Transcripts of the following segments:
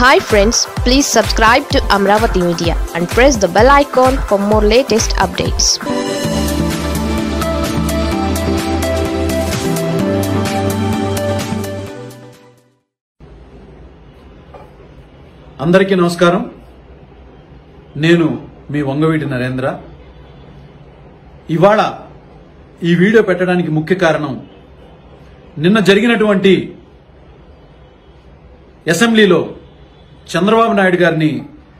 hi friends please subscribe to Amaravati media and press the bell icon for more latest updates అందరికీ నమస్కారం నేను మీ వంగవీటి నరేంద్ర ఇవాళ ఈ వీడియో పెట్టడానికి ముఖ్య కారణం నిన్న జరిగినటువంటి అసెంబ్లీలో చంద్రబాబు నాయుడు గారిని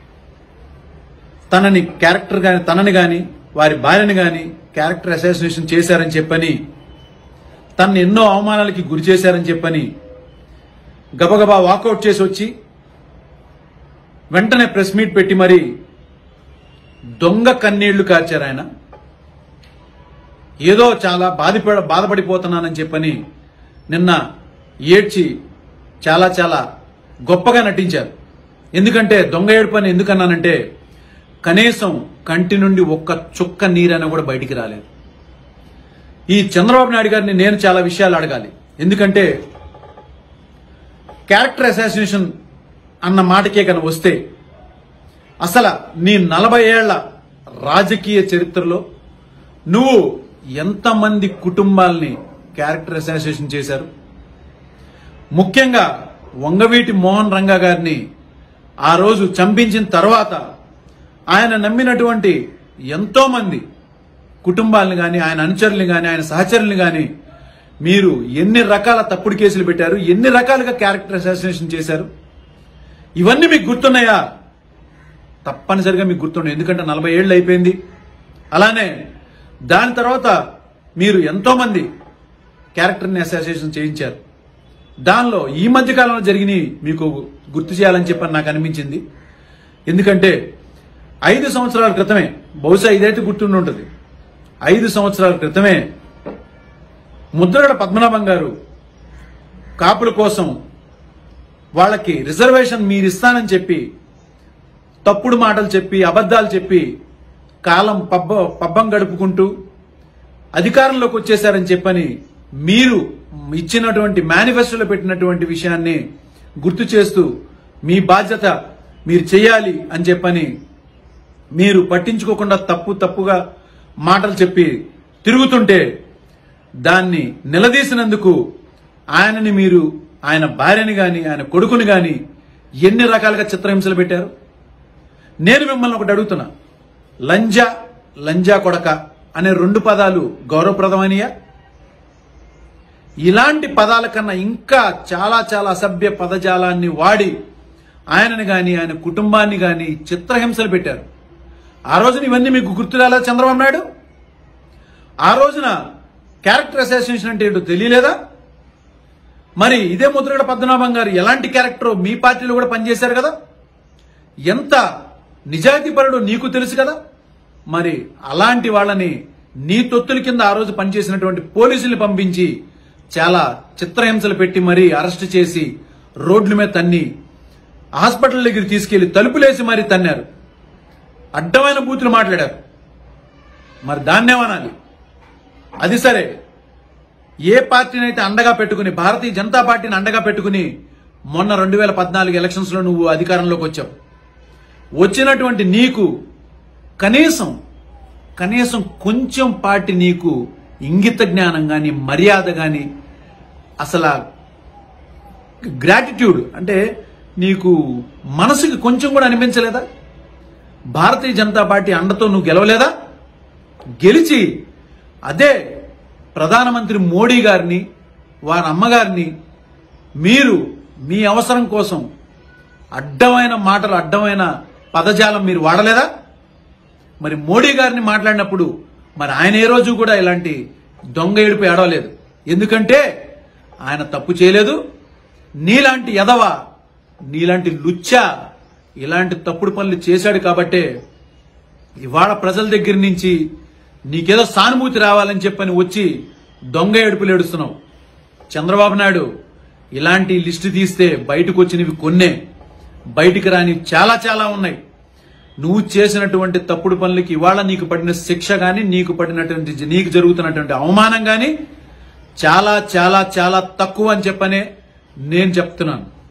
తనని క్యారెక్టర్ గాని తనని గాని వారి భార్యని గాని క్యారెక్టర్ అసాసినేషన్ చేశారని చెప్పని తనని ఎన్నో అవమానాలకి గురి చేశారని చెప్పని గబగబా వాకౌట్ చేసి వచ్చి వెంటనే ప్రెస్ మీట్ పెట్టి మరి దొంగ కన్నీళ్లు కార్చారు ఆయన ఏదో చాలా బాధపడ బాధపడిపోతున్నానని చెప్పని నిన్న ఏడ్చి చాలా చాలా గొప్పగా నటించారు ఎందుకంటే దొంగ ఏడుపని ఎందుకన్నానంటే కనీసం కంటి నుండి ఒక్క చుక్క నీరైనా కూడా బయటికి రాలేదు ఈ చంద్రబాబు నాయుడు గారిని నేను చాలా విషయాలు అడగాలి ఎందుకంటే క్యారెక్టర్ అసాసినేషన్ అన్న మాటకే కనుక వస్తే అసలు నీ నలభై ఏళ్ల రాజకీయ చరిత్రలో నువ్వు ఎంతమంది కుటుంబాల్ని క్యారెక్టర్ అసాసినేషన్ చేశారు ముఖ్యంగా వంగవీటి మోహన్ రంగా గారిని ఆ రోజు చంపించిన తర్వాత ఆయన నమ్మినటువంటి ఎంతో మంది కుటుంబాలను కానీ ఆయన అనుచరుల్ని కానీ ఆయన సహచరుల్ని కానీ మీరు ఎన్ని రకాల తప్పుడు కేసులు పెట్టారు ఎన్ని రకాలుగా క్యారెక్టర్ అసాసినేషన్ చేశారు ఇవన్నీ మీకు గుర్తున్నాయా తప్పనిసరిగా మీకు గుర్తుండే ఎందుకంటే నలభై ఏళ్ళు అయిపోయింది అలానే దాని తర్వాత మీరు ఎంతో మంది క్యారెక్టర్ని అసోసియేషన్ చేయించారు దానిలో ఈ మధ్య కాలంలో జరిగినవి మీకు గుర్తు చేయాలని చెప్పని నాకు అనిపించింది ఎందుకంటే ఐదు సంవత్సరాల క్రితమే బహుశా ఇదైతే గుర్తుండి ఉంటుంది ఐదు సంవత్సరాల క్రితమే ముద్రగడ పద్మనాభం గారు కాపుల కోసం వాళ్ళకి రిజర్వేషన్ మీరు ఇస్తానని చెప్పి తప్పుడు మాటలు చెప్పి అబద్ధాలు చెప్పి కాలం పబ్బ పబ్బం గడుపుకుంటూ అధికారంలోకి వచ్చేశారని చెప్పని మీరు ఇచ్చినటువంటి మేనిఫెస్టోలో పెట్టినటువంటి విషయాన్ని గుర్తు చేస్తూ మీ బాధ్యత మీరు చేయాలి అని చెప్పని మీరు పట్టించుకోకుండా తప్పు తప్పుగా మాటలు చెప్పి తిరుగుతుంటే దాన్ని నిలదీసినందుకు ఆయనని మీరు ఆయన భార్యని గాని ఆయన కొడుకుని గాని ఎన్ని రకాలుగా చిత్రహింసలు పెట్టారు నేను మిమ్మల్ని ఒకటి అడుగుతున్నా లంజా లంజా కొడక అనే రెండు పదాలు గౌరవప్రదమైనయా ఇలాంటి పదాల కన్నా ఇంకా చాలా చాలా అసభ్య పదజాలాన్ని వాడి ఆయనని గాని ఆయన కుటుంబాన్ని గాని చిత్రహింసలు పెట్టారు ఆ రోజున ఇవన్నీ మీకు గుర్తురాలా చంద్రబాబు నాయుడు ఆ రోజున క్యారెక్టర్ అసాసినేషన్ అంటే ఏంటో తెలియలేదా మరి ఇదే ముద్రగడ పద్మనాభం గారు ఎలాంటి క్యారెక్టర్ మీ పార్టీలో కూడా పనిచేశారు కదా ఎంత నిజాయితీపరుడు నీకు తెలుసు కదా మరి అలాంటి వాళ్ళని నీ తొత్తుల కింద ఆ రోజు పనిచేసినటువంటి పోలీసుల్ని పంపించి చాలా చిత్రహింసలు పెట్టి మరీ అరెస్ట్ చేసి రోడ్ల మీద తన్ని హాస్పిటల్ దగ్గర తీసుకెళ్లి తలుపులేసి మరీ తన్నారు అడ్డమైన బూతులు మాట్లాడారు మరి దాన్నేమనాలి అది సరే ఏ పార్టీని అయితే అండగా పెట్టుకుని భారతీయ జనతా పార్టీని అండగా పెట్టుకుని మొన్న రెండు వేల పద్నాలుగు ఎలక్షన్స్ లో నువ్వు అధికారంలోకి వచ్చావు వచ్చినటువంటి నీకు కనీసం కనీసం కొంచెం పార్టీ నీకు ఇంగిత జ్ఞానం గాని మర్యాద గాని అసలు గ్రాటిట్యూడ్ అంటే నీకు మనసుకి కొంచెం కూడా అనిపించలేదా భారతీయ జనతా పార్టీ అండతో నువ్వు గెలవలేదా గెలిచి అదే ప్రధానమంత్రి మోడీ గారిని వారి అమ్మగారిని మీరు మీ అవసరం కోసం అడ్డమైన మాటలు అడ్డమైన పదజాలం మీరు వాడలేదా మరి మోడీ గారిని మాట్లాడినప్పుడు మరి ఆయన ఏ రోజు కూడా ఇలాంటి దొంగ ఏడుపు ఏడవలేదు ఎందుకంటే ఆయన తప్పు చేయలేదు నీలాంటి ఎదవ నీలాంటి లుచ్చ ఇలాంటి తప్పుడు పనులు చేశాడు కాబట్టే ఇవాళ ప్రజల దగ్గర నుంచి నీకేదో సానుభూతి రావాలని చెప్పని వచ్చి దొంగ ఏడుపులు ఏడుస్తున్నావు చంద్రబాబు నాయుడు ఇలాంటి లిస్టు తీస్తే బయటకు వచ్చినవి కొన్నే బయటికి రాని చాలా చాలా ఉన్నాయి నువ్వు చేసినటువంటి తప్పుడు పనులకి ఇవాళ నీకు పడిన శిక్ష గాని నీకు పడినటువంటి నీకు జరుగుతున్నటువంటి అవమానం గాని చాలా చాలా చాలా తక్కువ అని చెప్పనే నేను చెప్తున్నాను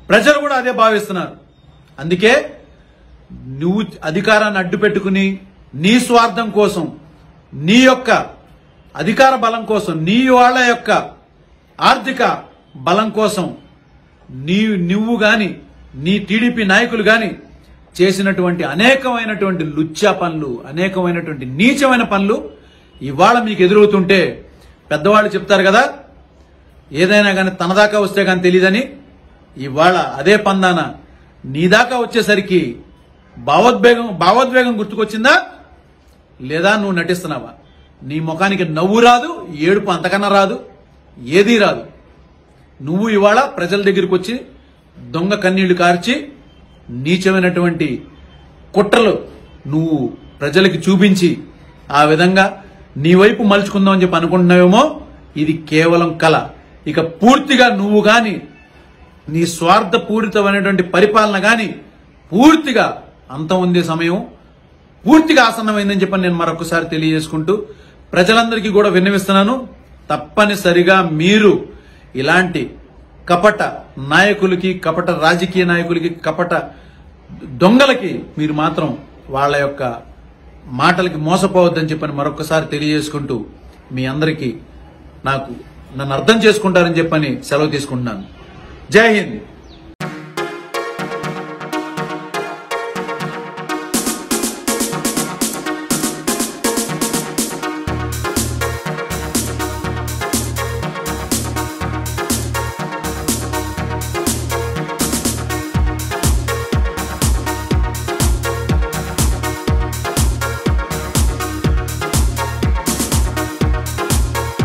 ప్రజలు కూడా అదే భావిస్తున్నారు అందుకే నువ్వు అధికారాన్ని అడ్డు పెట్టుకుని నీ స్వార్థం కోసం నీ యొక్క అధికార బలం కోసం నీ వాళ్ళ యొక్క ఆర్థిక బలం కోసం నీ నువ్వు గాని నీ టీడీపీ నాయకులు గాని చేసినటువంటి అనేకమైనటువంటి లుచ్చా పనులు అనేకమైనటువంటి నీచమైన పనులు ఇవాళ మీకు ఎదురవుతుంటే పెద్దవాళ్ళు చెప్తారు కదా ఏదైనా కానీ తన దాకా వస్తే కానీ తెలియదని ఇవాళ అదే పందాన నీ దాకా వచ్చేసరికి భావోద్వేగం భావోద్వేగం గుర్తుకొచ్చిందా లేదా నువ్వు నటిస్తున్నావా నీ ముఖానికి నవ్వు రాదు ఏడుపు అంతకన్నా రాదు ఏదీ రాదు నువ్వు ఇవాళ ప్రజల దగ్గరికి వచ్చి దొంగ కన్నీళ్లు కార్చి నీచమైనటువంటి కుట్రలు నువ్వు ప్రజలకి చూపించి ఆ విధంగా నీ వైపు మలుచుకుందాం అని చెప్పి అనుకుంటున్నావేమో ఇది కేవలం కళ ఇక పూర్తిగా నువ్వు గాని నీ స్వార్థపూరితమైనటువంటి పరిపాలన గాని పూర్తిగా అంతం ఉందే సమయం పూర్తిగా ఆసన్నమైందని చెప్పని నేను మరొకసారి తెలియజేసుకుంటూ ప్రజలందరికీ కూడా విన్నవిస్తున్నాను తప్పనిసరిగా మీరు ఇలాంటి కపట నాయకులకి కపట రాజకీయ నాయకులకి కపట దొంగలకి మీరు మాత్రం వాళ్ళ యొక్క మాటలకి మోసపోవద్దని చెప్పని మరొకసారి తెలియజేసుకుంటూ మీ అందరికీ నాకు నన్ను అర్థం చేసుకుంటారని చెప్పని సెలవు తీసుకుంటున్నాను జై హింద్